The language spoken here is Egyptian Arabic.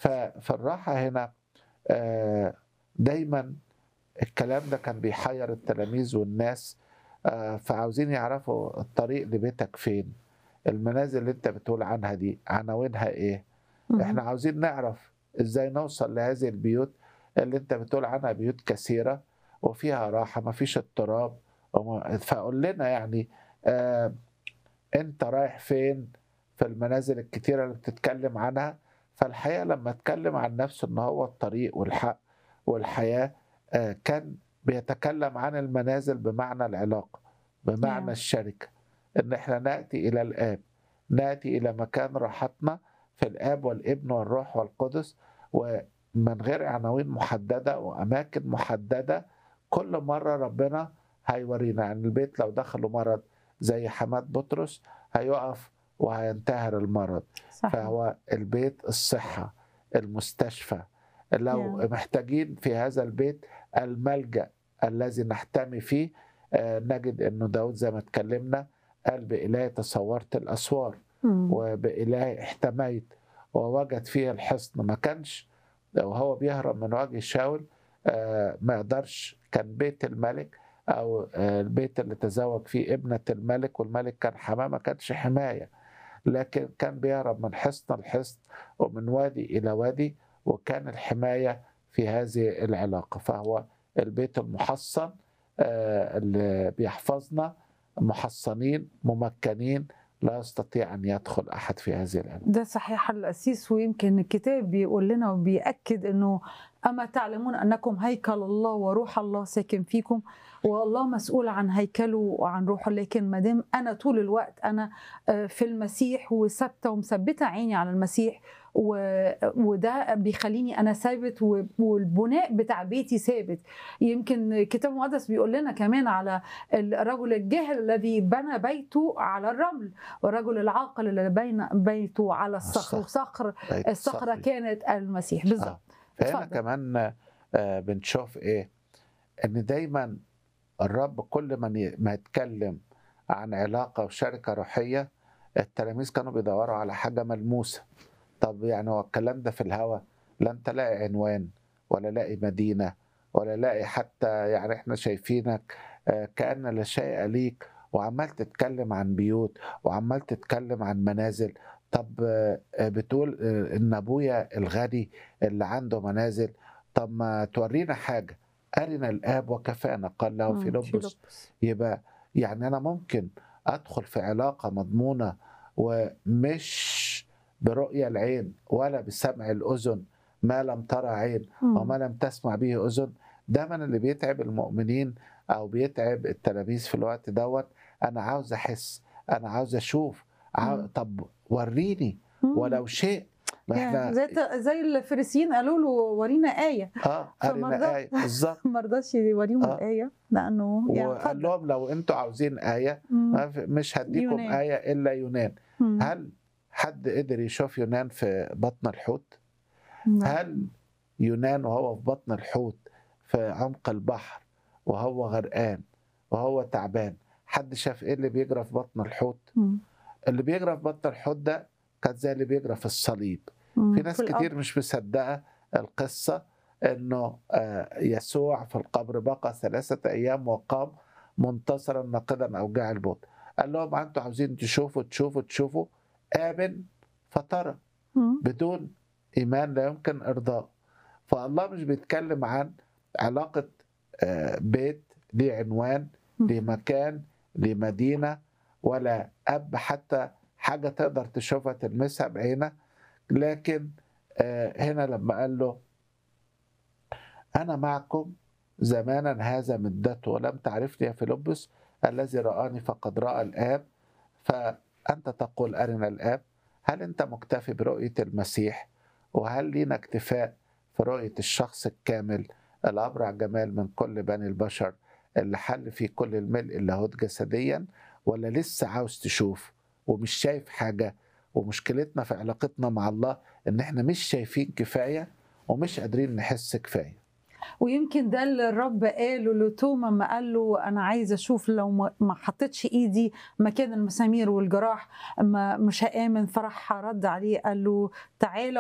فالراحة هنا آه، دايما الكلام ده كان بيحير التلاميذ والناس آه، فعاوزين يعرفوا الطريق لبيتك فين المنازل اللي انت بتقول عنها دي عناوينها ايه مهم. احنا عاوزين نعرف ازاي نوصل لهذه البيوت اللي انت بتقول عنها بيوت كثيرة وفيها راحة ما فيش اضطراب وما- فقول لنا يعني آه انت رايح فين في المنازل الكتيرة اللي بتتكلم عنها فالحقيقة لما اتكلم عن نفسه ان هو الطريق والحق والحياة آه كان بيتكلم عن المنازل بمعنى العلاقة بمعنى نعم. الشركة ان احنا نأتي الى الآب نأتي الى مكان راحتنا في الآب والابن والروح والقدس ومن غير عناوين محددة وأماكن محددة كل مرة ربنا هيورينا يعني البيت لو دخلوا مرض زي حماد بطرس هيقف وهينتهر المرض صحيح فهو البيت الصحة المستشفى لو Yeah. محتاجين في هذا البيت الملجأ الذي نحتمي فيه آه، نجد انه داود زي ما اتكلمنا قال بإلهي تصورت الأسوار مم. وبإلهي احتميت ووجد فيه الحصن ما كانش وهو بيهرب من وجه شاول آه، ما يقدرش كان بيت الملك او آه، البيت اللي تزوج فيه ابنة الملك والملك كان حماه ما كانش حماية لكن كان بيهرب من حصن لحصن ومن وادي إلى وادي وكان الحماية في هذه العلاقة فهو البيت المحصن آه، اللي بيحفظنا محصنين ممكنين لا يستطيع أن يدخل أحد في هذه العلاقة ده صحيح الأسيس ويمكن الكتاب بيقول لنا وبيأكد أنه أما تعلمون أنكم هيكل الله وروح الله ساكن فيكم والله مسؤول عن هيكله وعن روحه لكن ما دام أنا طول الوقت أنا آه، في المسيح وثابتة ومثبتة عيني على المسيح و- وده بيخليني أنا ثابت و- والبناء بتاع بيتي ثابت يمكن الكتاب المقدس بيقول لنا كمان على الرجل الجاهل الذي بنى بيته على الرمل والرجل العاقل اللي بين بيته على الصخر الصخر. وصخر بيت الصخرة صخري. كانت المسيح بالظبط آه. فهنا اتفضل. كمان آه، بنشوف ايه ان دايما الرب كل ما ي- ما يتكلم عن علاقة وشركة روحية التلاميذ كانوا بيدوروا على حاجة ملموسة طب يعني هو الكلام ده في الهوا لا انت لاقي عنوان ولا لاقي مدينة ولا لاقي حتى يعني احنا شايفينك آه، كأن لا شيء ليك وعمال تتكلم عن بيوت وعمال تتكلم عن منازل طب آه، آه، بتقول آه، ان ابويا الغني اللي عنده منازل طب ما تورينا حاجة أرنا الآب وكفانا قال له مم، فيلبس فيلبس. يبقى يعني أنا ممكن أدخل في علاقة مضمونة ومش برؤية العين ولا بسمع الأذن ما لم ترى عين مم. وما لم تسمع به أذن ده من اللي بيتعب المؤمنين أو بيتعب التلاميذ في الوقت دوت أنا عاوز أحس أنا عاوز أشوف عاو... مم. طب وريني مم. ولو شيء ما يعني احنا زي زي الفريسيين قالوا له ورينا آية اه فما رضى- أرنا آية بالظبط ما رضاش يوريهم آه. الآية لأنه يعني وقال اتفضل. لهم لو انتوا عاوزين آية مم. ما في- مش هديكم يونان. آية إلا يونان مم. هل حد قدر يشوف يونان في بطن الحوت نعم. هل يونان وهو في بطن الحوت في عمق البحر وهو غرقان وهو تعبان حد شاف ايه اللي بيجرى في بطن الحوت مم. اللي بيجرى في بطن الحوت ده كان زي اللي بيجرى في الصليب مم. في ناس في الأرض. كتير مش مصدقة القصة انه آه، يسوع في القبر بقى ثلاثة ايام وقام منتصرا ناقدا اوجاع الموت قال لهم انتوا عاوزين تشوفوا تشوفوا تشوفوا امن فترى مم. بدون ايمان لا يمكن ارضاء فالله مش بيتكلم عن علاقة آه، بيت ليه عنوان مم. ليه مكان ليه مدينة ولا أب حتى حاجة تقدر تشوفها تلمسها بعينك لكن آه، هنا لما قال له أنا معكم زمانا هذا مدته ولم تعرفني يا فيلبس الذي رآني فقد رأى الآب فأنت تقول أرنا الآب هل أنت مكتفي برؤية المسيح وهل لينا اكتفاء في رؤية الشخص الكامل الأبرع جمال من كل بني البشر اللي حل فيه كل الملء اللاهوت جسديا ولا لسه عاوز تشوف ومش شايف حاجة ومشكلتنا في علاقتنا مع الله ان احنا مش شايفين كفاية ومش قادرين نحس كفاية ويمكن ده اللي الرب قاله لتوما ما قال له انا عايز اشوف لو ما ما حطيتش ايدي مكان المسامير والجراح ما مش هامن فراح رد عليه قال له تعالى